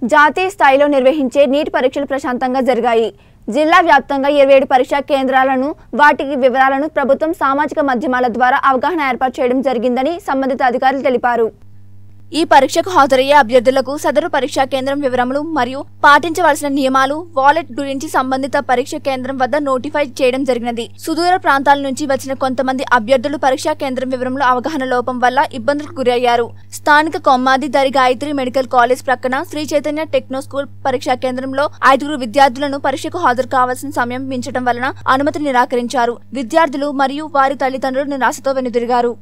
జాతీయ స్థాయిలో నిర్వహించే నీట్ పరీక్షలు ప్రశాంతంగా జరిగాయి జిల్లా వ్యాప్తంగా ఇరవై ఏడు పరీక్షా కేంద్రాలను వాటికి వివరాలను ప్రభుత్వం సామాజిక మాధ్యమాల ద్వారా అవగాహన ఏర్పాటు చేయడం జరిగిందని సంబంధిత అధికారులు తెలిపారు ఈ పరీక్షకు హాజరయ్యే అభ్యర్థులకు సదరు పరీక్షా కేంద్రం వివరములు మరియు పాటించవలసిన నియమాలు వాలెట్ గురించి సంబంధిత పరీక్ష కేంద్రం వద్ద నోటిఫై చేయడం జరిగినది సుదూర ప్రాంతాల నుంచి వచ్చిన కొంతమంది అభ్యర్థులు పరీక్షా కేంద్రం వివరములు అవగాహన లోపం వల్ల ఇబ్బందులకు గురయ్యారు స్థానిక కొమ్మాది దరి గాయత్రి మెడికల్ కాలేజ్ ప్రక్కన శ్రీ చైతన్య టెక్నో స్కూల్ పరీక్షా కేంద్రంలో ఐదుగురు విద్యార్థులను పరీక్షకు హాజరు కావాల్సిన సమయం మించడం వలన అనుమతి నిరాకరించారు విద్యార్థులు మరియు వారి తల్లిదండ్రులు నిరాశతో వెనుదిరిగారు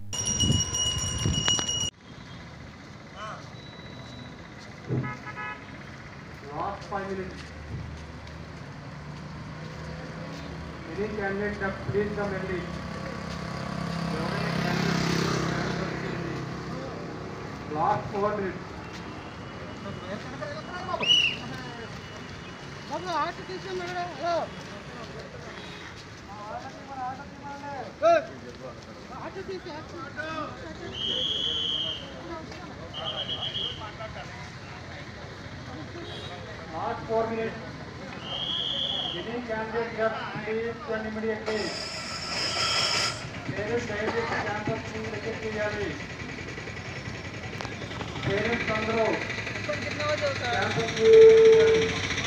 Last five minutes. Any candidate that please come early. ఎవరైనా candidate hands up చేయండి. Last four minutes. Last four minutes. Any candidate that please come immediately. Parents దయచేసి క్యాంపస్ ని టికెట్ చేయాలి పేరెంట్స్ అందరూ క్యాంపస్ ని చేయాలి.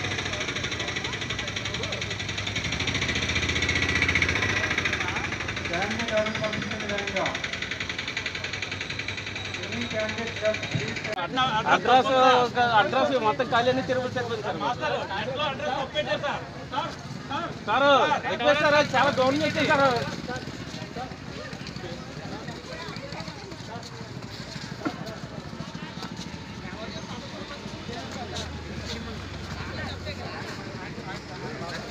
క్యాండిడేట్ ఎవరు పంపించిన విధంగా any candidate that please address address మొత్తం ఖాళీ Tirupati Tirupati sir sir request sir చాలా గవర్నమెంట్ సార్